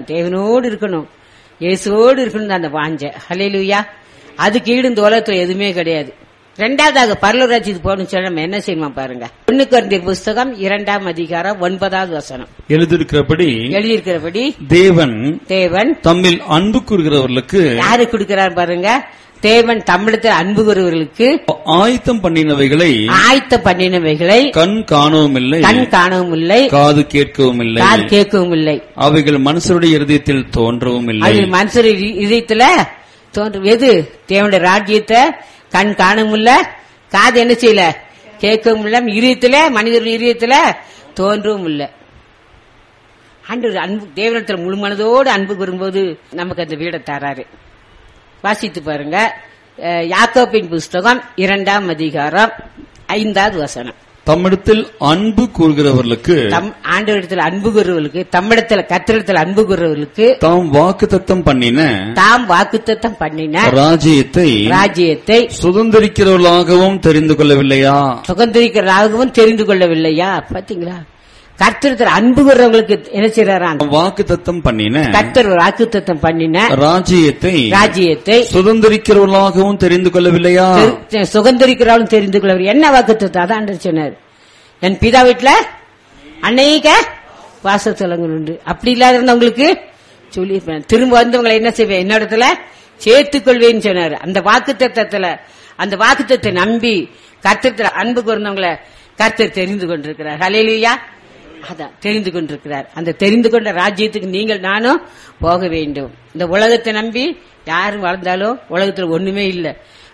தேவனோடு இருக்கணும் இயேசுவோடு இருக்கணும் அந்த வாஞ்ச ஹalleluya அதுக்கு ஈடு இந்த உலகத்துல எதுவுமே கிடையாது ரெண்டாவதாக பரலூராட்சிக்கு போகணும்னு சொல்லி நம்ம என்ன செய்யணுமா பாருங்க ஒண்ணு குறைந்த புஸ்தகம் இரண்டாம் அதிகாரம் ஒன்பதாவது வசனம் எழுதியிருக்கிறபடி எழுதியிருக்கிறபடி தேவன் தேவன் தம்மில் அன்பு கூறுகிறவர்களுக்கு யாரு கொடுக்கிறார் பாருங்க தேவன் தமிழத்தில் அன்பு கூறுவர்களுக்கு ஆயத்தம் பண்ணினவைகளை ஆயத்த பண்ணினவைகளை கண் காணவும் இல்லை கண் காணவும் இல்லை காது கேட்கவும் இல்லை காது கேட்கவும் இல்லை அவைகள் மனுஷருடைய இருதயத்தில் தோன்றவும் இல்லை அது மனுஷர் இ- இதயத்துல தோன்றும் எது தேவனுடைய ராஜ்யத்தை கண் காணவும் இல்ல காது என்ன செய்யல கேட்கவும் இல்ல இதயத்துல மனிதருடைய இதயத்துல தோன்றவும் இல்ல ஆண்டவர் அன்பு தேவனத்துல முழு மனதோடு அன்பு கூறும்போது நமக்கு அந்த வீடை தராரு வாசித்து பாருங்க அஹ், யாக்கோபின் புஸ்தகம் இரண்டாம் அதிகாரம் ஐந்தாவது வசனம் தம்மிடத்தில் அன்பு கூறுகிறவர்களுக்கு தம் ஆண்டவரிடத்தில் அன்பு கூறுவர்களுக்கு தம்மிடத்துல கத்திரத்தில் அன்பு கூறுவர்களுக்கு தாம் வாக்குத்தத்தம் பண்ணின தாம் வாக்குத்தத்தம் பண்ணின ராஜ்யத்தை ராஜ்யத்தை சுதந்திரிக்கிறவர்களாகவும் தெரிந்து கொள்ளவில்லையா சுகந்திரிக்கிறதாகவும் தெரிந்து கொள்ளவில்லையா பாத்தீங்களா கர்த்தர் அன்பு கூறவங்களுக்கு என்ன செய்யறாராம் வாக்குத்தத்தம் பண்ணின கர்த்தர் ஒரு வாக்குத்தத்தம் பண்ணின ராஜ்யத்தை ராஜ்யத்தை சுதந்திரிக்கிறவர்களாகவும் தெரிந்து கொள்ளவில்லையா தெரி- சுகந்தரிக்கிறவளும் தெரிந்து கொள்ளவர் என்ன வாக்குத்தத்தம் அதான் ஆண்டவர் சொன்னார் என் பிதா வீட்டுல அநேக வாசத்தலங்கள் உண்டு அப்படி இல்லாதவங்களுக்கு சொல்லியிருப்பேன் திரும்ப வந்தவங்களை என்ன செய்வேன் என்னிடத்துல சேர்த்துக் கொள்வேன்னு சொன்னார் அந்த வாக்குத்தத்தத்துல அந்த வாக்குத்தத்தை நம்பி கர்த்தத்துல அன்பு கூர்ந்தவங்களை கர்த்தர் தெரிந்து கொண்டிருக்கிறார் ஹalleluya அதான் தெரிந்து கொண்டிருக்கிறார் அந்த தெரிந்து கொண்ட ராஜ்யத்துக்கு நீங்கள் நானும் போக வேண்டும் இந்த உலகத்தை நம்பி யாரும் வளர்ந்தாலும் உலகத்துல ஒண்ணுமே இல்லை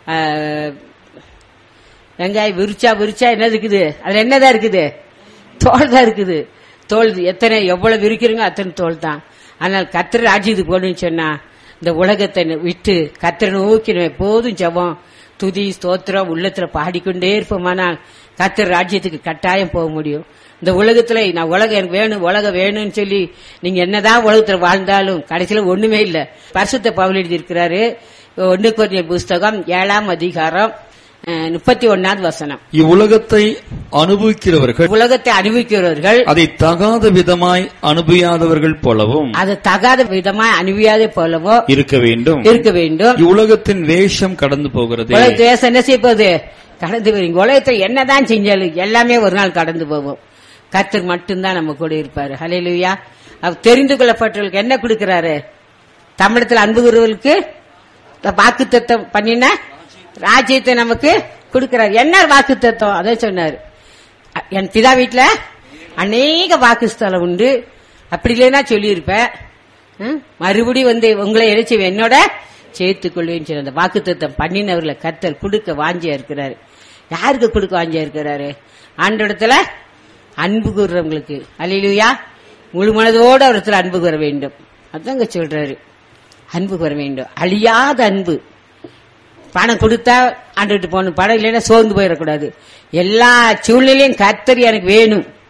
வெங்காயம் விரிச்சா விரிச்சா என்ன இருக்குது அதுல என்னதான் இருக்குது தோல் தான் இருக்குது தோல் எத்தனை எவ்வளவு விரிக்கிறீங்க அத்தனை தோல் தான் ஆனால் கத்திர ராஜ்யத்துக்கு போகணும்னு சொன்னா இந்த உலகத்தை விட்டு கத்திர நோக்கி நம்ம எப்போதும் ஜெபம் துதி ஸ்தோத்திரம் உள்ளத்துல பாடிக்கொண்டே இருப்போமானால் கத்திர ராஜ்யத்துக்கு கட்டாயம் போக முடியும் இந்த உலகத்துல நான் உலகம் எனக்கு வேணும் உலகம் வேணும்னு சொல்லி நீங்க என்னதான் உலகத்துல வாழ்ந்தாலும் கடைசியில ஒண்ணுமே இல்ல பரிசுத்த பவுல் எழுதி இருக்கிறாரு ஒன்னு குறைந்த புஸ்தகம் ஏழாம் அதிகாரம் முப்பத்தி ஒன்னாவது வசனம் இவ்வுலகத்தை அனுபவிக்கிறவர்கள் உலகத்தை அனுபவிக்கிறவர்கள் அதை தகாத விதமாய் அனுபவியாதவர்கள் போலவும் அது தகாத விதமா அனுபவியாதே போலவோ இருக்க வேண்டும் இருக்க வேண்டும் இவ்வுலகத்தின் வேஷம் கடந்து போகிறது உலக தேசம் என்ன செய்ய போகுது கடந்து போறீங்க உலகத்தை என்னதான் செஞ்சாலும் எல்லாமே ஒரு நாள் கடந்து போகும் கர்த்தர் மட்டும்தான் நம்ம கூட இருப்பாரு ஹalleluya அவர் தெரிந்து கொள்ளப்பட்டவர்களுக்கு என்ன கொடுக்கிறாரு தமிழத்தில் அன்பு கூறுவர்களுக்கு வாக்கு தத்தம் பண்ணின ராஜ்யத்தை நமக்கு கொடுக்கிறார் என்ன வாக்கு தத்தம் அதை சொன்னாரு அ- என் பிதா வீட்டுல அநேக வாக்குஸ்தலம் உண்டு அப்படி இல்லைன்னா சொல்லியிருப்பேன் ம்? மறுபடியும் வந்து உங்களை இறைச்சி என்னோட சேர்த்துக் கொள்வேன்னு சொல்லி அந்த வாக்குத்தத்தம் பண்ணினவர்களை கத்தர் கொடுக்க வாஞ்சியா இருக்கிறாரு யாருக்கு கொடுக்க வாஞ்சியா இருக்கிறாரு ஆண்டோடத்துல அன்பு கூறுறவங்களுக்கு அல்லையா முழு மனதோடு அவரத்துல அன்பு கூற வேண்டும் அதாங்க சொல்றாரு அன்பு கூற வேண்டும் அழியாத அன்பு பணம் கொடுத்தா ஆண்டுகிட்டு போகணும் பணம் இல்லைன்னா சோர்ந்து போயிடக்கூடாது எல்லா சூழ்நிலையும் கத்தர் எனக்கு வேணும்